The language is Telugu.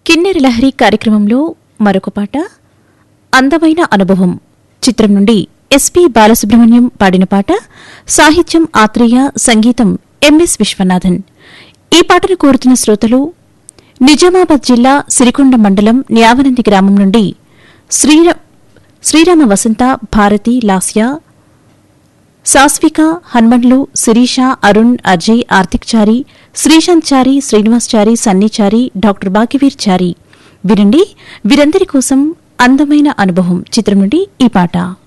కిన్నెర లహరి కార్యక్రమంలో మరొక పాట అందమైన అనుభవం చిత్రం నుండి ఎస్పి బాలసుబ్రహ్మణ్యం పాడిన పాట సాహిత్యం ఆత్రేయ సంగీతం ఎంఎస్ విశ్వనాథన్ ఈ పాటను కోరుతున్న శ్రోతలు నిజామాబాద్ జిల్లా సిరికొండ మండలం న్యావనంది గ్రామం నుండి శ్రీర శ్రీరామ వసంత భారతి లాస్య సాస్విక హన్మండ్లు శిరీష అరుణ్ అజయ్ ఆర్తిక్ చారి శ్రీశాంత్ చారి శ్రీనివాస్ చారి సన్నీ చారి డాక్టర్ బాకివీర్ చారి వినండి వీరందరి కోసం అందమైన అనుభవం చిత్రం నుండి ఈ పాట